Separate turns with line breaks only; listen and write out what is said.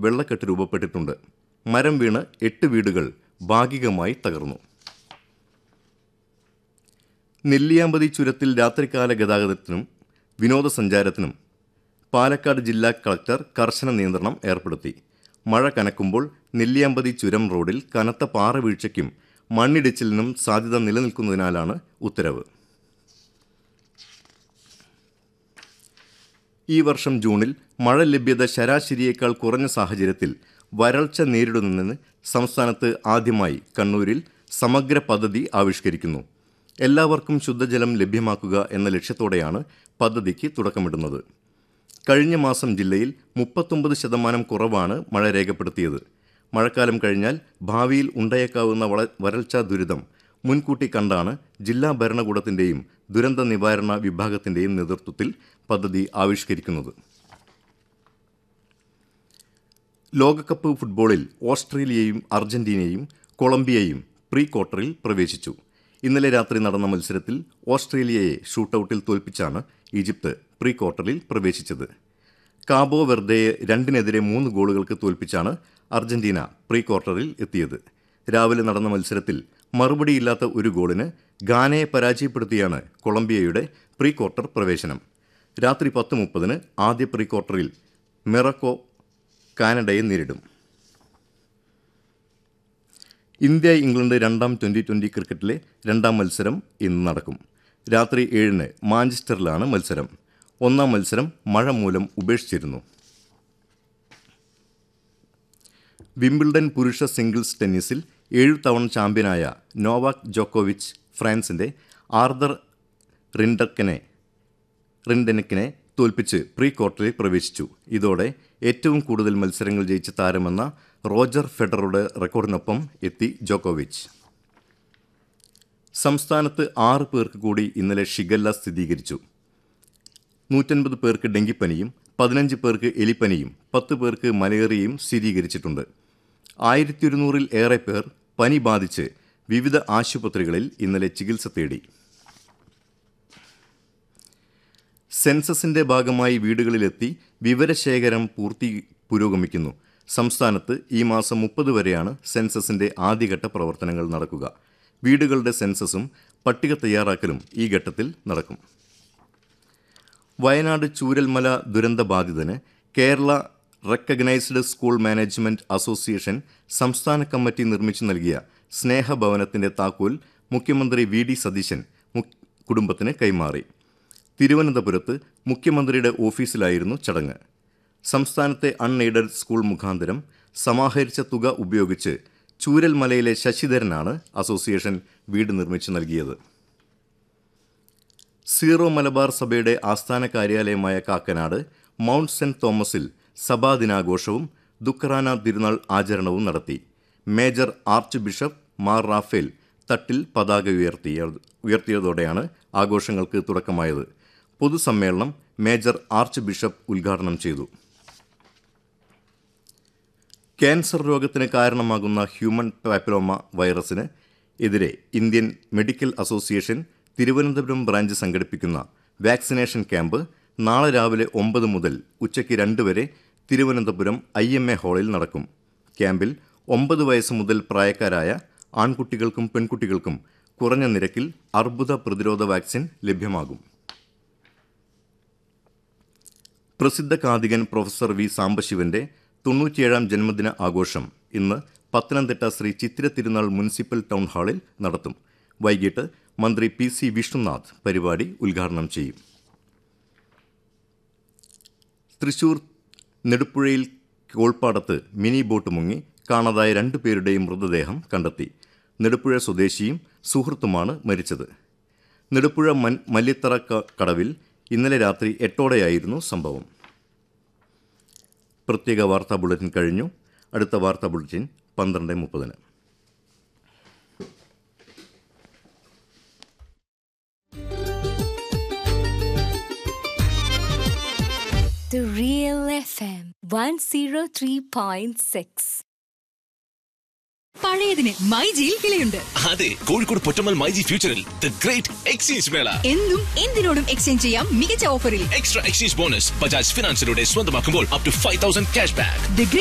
വെള്ളക്കെട്ട് രൂപപ്പെട്ടിട്ടുണ്ട് മരം വീണ് എട്ട് വീടുകൾ ഭാഗികമായി തകർന്നു നെല്ലിയാമ്പതി ചുരത്തിൽ രാത്രികാല ഗതാഗതത്തിനും വിനോദസഞ്ചാരത്തിനും പാലക്കാട് ജില്ലാ കളക്ടർ കർശന നിയന്ത്രണം ഏർപ്പെടുത്തി മഴ കനക്കുമ്പോൾ നെല്ലിയാമ്പതി ചുരം റോഡിൽ കനത്ത പാറവീഴ്ചയ്ക്കും മണ്ണിടിച്ചിലിനും സാധ്യത നിലനിൽക്കുന്നതിനാലാണ് ഉത്തരവ് ഈ വർഷം ജൂണിൽ മഴ ലഭ്യത ശരാശരിയേക്കാൾ കുറഞ്ഞ സാഹചര്യത്തിൽ വരൾച്ച നേരിടുന്നതിന് സംസ്ഥാനത്ത് ആദ്യമായി കണ്ണൂരിൽ സമഗ്ര പദ്ധതി ആവിഷ്കരിക്കുന്നു എല്ലാവർക്കും ശുദ്ധജലം ലഭ്യമാക്കുക എന്ന ലക്ഷ്യത്തോടെയാണ് പദ്ധതിക്ക് തുടക്കമിടുന്നത് കഴിഞ്ഞ മാസം ജില്ലയിൽ മുപ്പത്തൊമ്പത് ശതമാനം കുറവാണ് മഴ രേഖപ്പെടുത്തിയത് മഴക്കാലം കഴിഞ്ഞാൽ ഭാവിയിൽ ഉണ്ടായേക്കാവുന്ന വള വരൾച്ചാ ദുരിതം മുൻകൂട്ടി കണ്ടാണ് ജില്ലാ ഭരണകൂടത്തിൻ്റെയും ദുരന്ത നിവാരണ വിഭാഗത്തിൻ്റെയും നേതൃത്വത്തിൽ പദ്ധതി ആവിഷ്കരിക്കുന്നത് ലോകകപ്പ് ഫുട്ബോളിൽ ഓസ്ട്രേലിയയും അർജന്റീനയും കൊളംബിയയും പ്രീ ക്വാർട്ടറിൽ പ്രവേശിച്ചു ഇന്നലെ രാത്രി നടന്ന മത്സരത്തിൽ ഓസ്ട്രേലിയയെ ഷൂട്ടൌട്ടിൽ തോൽപ്പിച്ചാണ് ഈജിപ്ത് പ്രീ ക്വാർട്ടറിൽ പ്രവേശിച്ചത് കാബോ വെർദയെ രണ്ടിനെതിരെ മൂന്ന് ഗോളുകൾക്ക് തോൽപ്പിച്ചാണ് അർജന്റീന പ്രീ ക്വാർട്ടറിൽ എത്തിയത് രാവിലെ നടന്ന മത്സരത്തിൽ മറുപടിയില്ലാത്ത ഒരു ഗോളിന് ഗാനയെ പരാജയപ്പെടുത്തിയാണ് കൊളംബിയയുടെ പ്രീ ക്വാർട്ടർ പ്രവേശനം രാത്രി പത്ത് മുപ്പതിന് ആദ്യ പ്രീ ക്വാർട്ടറിൽ മെറക്കോ കാനഡയെ നേരിടും ഇന്ത്യ ഇംഗ്ലണ്ട് രണ്ടാം ട്വൻ്റി ട്വൻ്റി ക്രിക്കറ്റിലെ രണ്ടാം മത്സരം ഇന്ന് നടക്കും രാത്രി ഏഴിന് മാഞ്ചസ്റ്ററിലാണ് മത്സരം ഒന്നാം മത്സരം മഴ മൂലം ഉപേക്ഷിച്ചിരുന്നു വിംബിൾഡൺ പുരുഷ സിംഗിൾസ് ടെന്നീസിൽ ഏഴു തവണ ചാമ്പ്യനായ നോവാക് ജോക്കോവിച്ച് ഫ്രാൻസിന്റെ ആർദർ റിൻഡക്കനെ റിൻഡനക്കിനെ തോൽപ്പിച്ച് പ്രീ ക്വാർട്ടറിൽ പ്രവേശിച്ചു ഇതോടെ ഏറ്റവും കൂടുതൽ മത്സരങ്ങൾ ജയിച്ച താരമെന്ന റോജർ ഫെഡറുടെ റെക്കോർഡിനൊപ്പം എത്തി ജോക്കോവിച്ച് സംസ്ഥാനത്ത് ആറ് പേർക്ക് കൂടി ഇന്നലെ ഷിഗല്ല സ്ഥിരീകരിച്ചു നൂറ്റൻപത് പേർക്ക് ഡെങ്കിപ്പനിയും പതിനഞ്ച് പേർക്ക് എലിപ്പനിയും പത്ത് പേർക്ക് മലേറിയയും സ്ഥിരീകരിച്ചിട്ടുണ്ട് ആയിരത്തി ഒരുന്നൂറിൽ ഏറെ പേർ പനി ബാധിച്ച് വിവിധ ആശുപത്രികളിൽ ഇന്നലെ ചികിത്സ തേടി സെൻസസിന്റെ ഭാഗമായി വീടുകളിലെത്തി വിവരശേഖരം പൂർത്തി പുരോഗമിക്കുന്നു സംസ്ഥാനത്ത് ഈ മാസം മുപ്പത് വരെയാണ് സെൻസസിന്റെ ആദ്യഘട്ട പ്രവർത്തനങ്ങൾ നടക്കുക വീടുകളുടെ സെൻസസും പട്ടിക തയ്യാറാക്കലും ഈ ഘട്ടത്തിൽ നടക്കും വയനാട് ചൂരൽമല ദുരന്തബാധിതന് Kerala recognised school management association സംസ്ഥാന കമ്മിറ്റി നിർമ്മിച്ചു നൽകിയ സ്നേഹഭവനത്തിന്റെ താക്കോൽ മുഖ്യമന്ത്രി വി ഡി സതീശൻ മു- കുടുംബത്തിന് കൈമാറി തിരുവനന്തപുരത്ത് മുഖ്യമന്ത്രിയുടെ ഓഫീസിലായിരുന്നു ചടങ്ങ് സംസ്ഥാനത്തെ അൺഎയ്ഡഡ് സ്കൂൾ മുഖാന്തരം സമാഹരിച്ച തുക ഉപയോഗിച്ച് ചൂരൽമലയിലെ ശശിധരനാണ് അസോസിയേഷൻ വീട് നിർമ്മിച്ചു നൽകിയത് സീറോ മലബാർ സഭയുടെ ആസ്ഥാന കാര്യാലയമായ കാക്കനാട് മൗണ്ട് സെന്റ് തോമസിൽ സഭാദിനാഘോഷവും ദുഃഖറാന തിരുനാൾ ആചരണവും നടത്തി major archbishop Mar Raphael Thattil പതാക ഉയർത്തിയ ഉയർത്തിയതോടെയാണ് ആഘോഷങ്ങൾക്ക് തുടക്കമായത് പൊതുസമ്മേളനം മേജർ ആർച്ച് ബിഷപ്പ് ഉദ്ഘാടനം ചെയ്തു ക്യാൻസർ രോഗത്തിന് കാരണമാകുന്ന ഹ്യൂമൻ പാപ്പിലോമ വൈറസിന് എതിരെ Indian medical association Thiruvananthapuram branch സംഘടിപ്പിക്കുന്ന വാക്സിനേഷൻ ക്യാമ്പ് നാളെ രാവിലെ ഒമ്പത് മുതൽ ഉച്ചയ്ക്ക് രണ്ട് വരെ തിരുവനന്തപുരം ഐ എം എ ഹാളിൽ നടക്കും ക്യാമ്പിൽ ഒമ്പത് വയസ്സ് മുതൽ പ്രായക്കാരായ ആൺകുട്ടികൾക്കും പെൺകുട്ടികൾക്കും കുറഞ്ഞ നിരക്കിൽ അർബുദ പ്രതിരോധ വാക്സിൻ ലഭ്യമാകും പ്രസിദ്ധ കാതികൻ പ്രൊഫസർ വി സാംബശിവന്റെ തൊണ്ണൂറ്റിയേഴാം ജന്മദിന ആഘോഷം ഇന്ന് പത്തനംതിട്ട ശ്രീ ചിത്തിര തിരുനാൾ മുനിസിപ്പൽ ടൗൺ ഹാളിൽ നടത്തും വൈകിട്ട് മന്ത്രി പി സി വിഷ്ണുനാഥ് പരിപാടി ഉദ്ഘാടനം ചെയ്യും തൃശൂർ നെടുപ്പുഴയിൽ കോൾപ്പാടത്ത് മിനി ബോട്ട് മുങ്ങി കാണാതായ രണ്ടു പേരുടെയും മൃതദേഹം കണ്ടെത്തി നെടുപ്പുഴ സ്വദേശിയും സുഹൃത്തുമാണ് മരിച്ചത് നെടുപ്പുഴ മൻ മല്ലിത്തറ ക- കടവിൽ ഇന്നലെ രാത്രി എട്ടോടെയായിരുന്നു സംഭവം പ്രത്യേക വാർത്താ ബുള്ളറ്റിൻ കഴിഞ്ഞു അടുത്ത വാർത്താ ബുള്ളറ്റിൻ പന്ത്രണ്ട് മുപ്പതിന്
The Real FM 103.6.
പഴയതിന് മൈജിയിൽ വിലയുണ്ട്
അതെ കോഴിക്കോട് പൊറ്റമ്മൽ മൈജി ഫ്യൂച്ചറിൽ ദ ഗ്രേറ്റ് എക്സ്ചേഞ്ച് മേള
എന്നും എന്തിനോടും എക്സ്ചേഞ്ച് ചെയ്യാം മികച്ച ഓഫറിൽ
എക്സ്ട്രാ എക്സ്ചേഞ്ച് ബോണസ് ബജാജ് ഫിനാൻസിലൂടെ സ്വന്തമാക്കുമ്പോൾ up to five thousand cash back
the